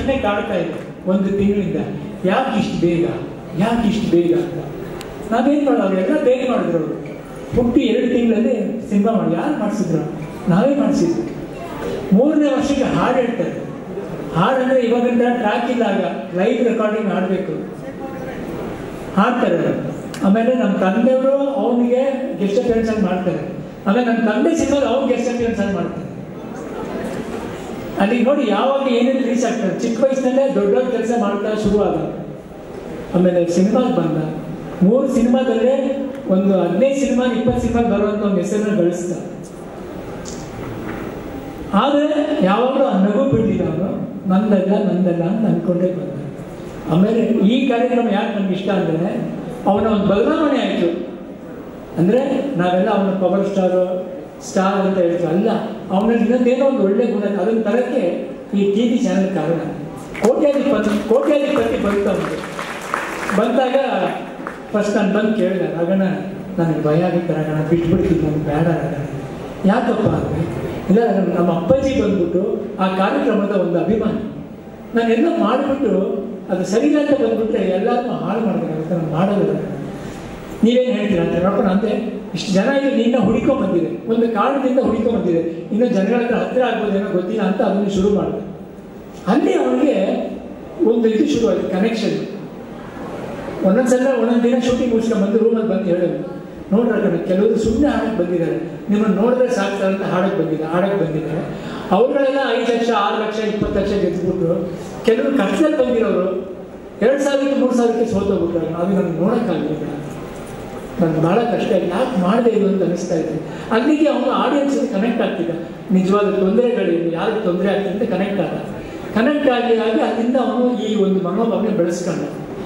ಪ್ರಶ್ನೆ ಕಾಡ್ತಾ ಇದೆ ಒಂದು ತಿಂಗಳಿಂದ ಯಾಕೆ ಇಷ್ಟು ಬೇಗ ಯಾಕೆ ಇಷ್ಟು ಬೇಗ ಅಂತ ನಾವೇನು ಮಾಡೋರು ಎಲ್ಲ ಬೇಗ ಮಾಡಿದ್ರು ಅವರು ಹುಟ್ಟಿ ಎರಡು ತಿಂಗಳಲ್ಲಿ ಸಿನಿಮಾ ಮಾಡಿ ಯಾರು ಮಾಡಿಸಿದ್ರು ನಾವೇ ಮಾಡಿಸಿದ್ವಿ ಮೂರನೇ ವರ್ಷಕ್ಕೆ ಹಾಡು ಹೇಳ್ತಾರೆ ಹಾಡಂದ್ರೆ ಇವಾಗಿಂದ ಟ್ರ್ಯಾಕ್ ಇದ್ದಾಗ ಲೈವ್ ರೆಕಾರ್ಡಿಂಗ್ ಹಾಡಬೇಕು ಹಾಡ್ತಾರೆ ಅವ್ರು. ಆಮೇಲೆ ನಮ್ಮ ತಂದೆಯವರು ಅವನಿಗೆ ಗೆಸ್ಟ್ ಅಪಿಯರೆನ್ಸ್ ಆಗಿ ಮಾಡ್ತಾರೆ ಆಮೇಲೆ ನಮ್ಮ ತಂದೆ ಸಿನಿಮಾದ ಅವ್ನು ಗೆಸ್ಟ್ ಅಪಿಯರೆನ್ಸ್ ಆಗಿ ಮಾಡ್ತಾರೆ ಅಲ್ಲಿ ನೋಡಿ ಯಾವಾಗ ಏನೇನು ರೀಚ್ ಆಗ್ತಾರೆ ಚಿಕ್ಕ ವಯಸ್ಸಿನಲ್ಲೇ ದೊಡ್ಡ ದೊಡ್ಡ ಕೆಲಸ ಮಾಡ್ತಾ ಶುರು ಆದ ಆಮೇಲೆ ಸಿನಿಮಾಗೆ ಬಂದ ಮೂರು ಸಿನಿಮಾದಲ್ಲೇ ಒಂದು ಹದಿನೈದು ಸಿನಿಮಾ ಇಪ್ಪತ್ತು ಸಿನಿಮಾ ಬರುವಂತ ಒಂದು ಹೆಸರನ್ನ ಗಳಿಸ್ದ ಆದರೆ ಯಾವಾಗಲೂ ಆ ನಗು ಬಿಡಲಿಲ್ಲ ಅವನು ನಂದಲ್ಲ ನಂದಲ್ಲ ಅಂತ ಅನ್ಕೊಂಡೇ ಬಂದ ಆಮೇಲೆ ಈ ಕಾರ್ಯಕ್ರಮ ಯಾಕೆ ನಮ್ಗೆ ಇಷ್ಟ ಅಂದರೆ ಅವನ ಒಂದು ಬದಲಾವಣೆ ಆಯಿತು ಅಂದರೆ ನಾವೆಲ್ಲ ಅವನ ಪವರ್ ಸ್ಟಾರು ಸ್ಟಾರ್ ಅಂತ ಹೇಳ್ತೀವಿ ಅಲ್ಲ ಅವನಲ್ಲಿ ಇನ್ನೊಂದೇನೋ ಒಂದು ಒಳ್ಳೆ ಗುಣ ಇದೆ. ಅದನ್ನ ತರಕ್ಕೆ ಈ ಟಿ ವಿ ಚಾನೆಲ್ ಕಾರಣ ಕೋಟ್ಯಾಧಿಪತಿ ಕೋಟ್ಯಾಧಿಪತಿ ಬಂತು ಅವನಿಗೆ ಬಂದಾಗ ಫಸ್ಟ್ ನಾನು ಬಂದು ಕೇಳಿದೆ ರಾಗಣ ನನಗೆ ಭಯ ಆಗಿತ್ತು ರಾಗಣ ಬಿಟ್ಬಿಡ್ತೀನಿ ನನಗೆ ಬೇಡ ರಾಗಣ ಯಾಕಪ್ಪ ಅಂದರೆ ಇಲ್ಲ ರಾಗಣ್ಣ, ನಮ್ಮ ಅಪ್ಪಾಜಿ ಬಂದ್ಬಿಟ್ಟು ಆ ಕಾರ್ಯಕ್ರಮದ ಒಂದು ಅಭಿಮಾನಿ ನಾನೆಲ್ಲ ಮಾಡಿಬಿಟ್ಟು ಅದು ಸರಿ ಇಲ್ಲ ಅಂತ ಬಂದ್ಬಿಟ್ರೆ ಎಲ್ಲರನ್ನೂ ಹಾಳು ಮಾಡಬೇಕಾಗುತ್ತೆ ನಾನು ಮಾಡೋದಿಲ್ಲ ರಾಗಣ್ಣ. ನೀವೇನು ಹೇಳ್ತೀರಾ ಅಂತ ನೋಡ್ಕೊಂಡು ಅಂತೆ ಇಷ್ಟು ಜನ ಇದು ನಿನ್ನ ಹುಡುಕೊಂಡ್ ಬಂದಿದೆ ಒಂದು ಕಾರಣದಿಂದ ಹುಡುಕೊಂಡ್ ಬಂದಿದೆ ಇನ್ನು ಜನಗಳ ಹತ್ರ ಹತ್ತಿರ ಆಗ್ಬೋದೇನೋ ಗೊತ್ತಿಲ್ಲ ಅಂತ ಅದನ್ನು ಶುರು ಮಾಡಿದೆ ಅಲ್ಲಿ ಅವನಿಗೆ ಒಂದು ಇದು ಶುರು ಆಯ್ತು ಕನೆಕ್ಷನ್ ಒಂದೊಂದ್ಸಲ ಒಂದೊಂದು ದಿನ ಶೂಟಿಂಗ್ ಮುಗಿಸ್ಕೊಂಡು ಬಂದು ರೂಮಲ್ಲಿ ಬಂದು ಹೇಳೋದು ನೋಡ್ರ ಕಣೆ ಕೆಲವರು ಸುಮ್ಮನೆ ಹಾಡಕ್ಕೆ ಬಂದಿದ್ದಾರೆ ನಿಮ್ಮನ್ನು ನೋಡಿದ್ರೆ ಸಾಕ್ತಾರೆ ಅಂತ ಹಾಡಕ್ಕೆ ಬಂದಿದ್ದಾರೆ ಹಾಡಕ್ಕೆ ಬಂದಿದ್ದಾರೆ ಅವ್ರುಗಳೆಲ್ಲ ಐದು ಲಕ್ಷ ಆರು ಲಕ್ಷ ಇಪ್ಪತ್ತು ಲಕ್ಷ ಗೆದ್ದುಬಿಟ್ರು ಕೆಲವರು ಕಷ್ಟದಲ್ಲಿ ಬಂದಿರೋರು ಎರಡು ಸಾವಿರಕ್ಕೆ ಮೂರು ಸಾವಿರಕ್ಕೆ ಸೋತೋಗ್ಬಿಟ್ರು ಅದು ನಮ್ಗೆ ನೋಡೋಕ್ಕಾಗಲಿಲ್ಲ ನನಗೆ ಭಾಳ ಕಷ್ಟ ಆಗಿದೆ ಯಾಕೆ ಮಾಡಿದೆ ಇದು ಅಂತ ಅನಿಸ್ತಾ ಇದೆ ಅಲ್ಲಿಗೆ ಅವನು ಆಡಿಯನ್ಸ್ ಕನೆಕ್ಟ್ ಆಗ್ತಿದ್ದ ನಿಜವಾದ ತೊಂದರೆಗಳೇನು ಯಾರಿಗೆ ತೊಂದರೆ ಆಗ್ತದೆ ಅಂತ ಕನೆಕ್ಟ್ ಆದ ಕನೆಕ್ಟ್ ಆಗಿ ಆಗಿ ಅಲ್ಲಿಂದ ಅವನು ಈ ಒಂದು ಮನೋಭಾವನೆ ಬೆಳೆಸ್ಕೊಂಡ